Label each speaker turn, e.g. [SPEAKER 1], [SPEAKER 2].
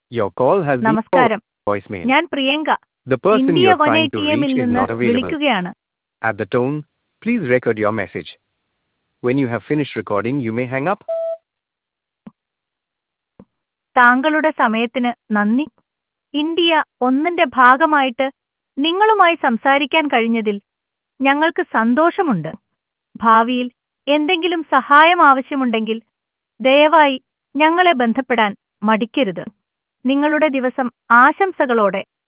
[SPEAKER 1] Your call has been
[SPEAKER 2] നമസ്കാരം
[SPEAKER 1] voicemail.
[SPEAKER 2] ഞാൻ Priyanka
[SPEAKER 1] The person
[SPEAKER 2] India
[SPEAKER 1] you're
[SPEAKER 2] one
[SPEAKER 1] trying
[SPEAKER 2] eighty
[SPEAKER 1] to
[SPEAKER 2] എമ്മിൽ
[SPEAKER 1] reach is
[SPEAKER 2] നിന്ന്
[SPEAKER 1] not available.
[SPEAKER 2] വിളിക്കുകയാണ്
[SPEAKER 1] At the tone, please record your message. When you have finished recording, you may hang up.
[SPEAKER 2] താങ്കളുടെ സമയത്തിന് നന്ദി India ഒന്നിന്റെ ഭാഗമായിട്ട് നിങ്ങളുമായി സംസാരിക്കാൻ കഴിഞ്ഞതിൽ ഞങ്ങൾക്ക് സന്തോഷമുണ്ട് ഭാവിയിൽ എന്തെങ്കിലും സഹായം ആവശ്യമുണ്ടെങ്കിൽ ദയവായി ഞങ്ങളെ ബന്ധപ്പെടാൻ മടിക്കരുത് നിങ്ങളുടെ ദിവസം ആശംസകളോടെ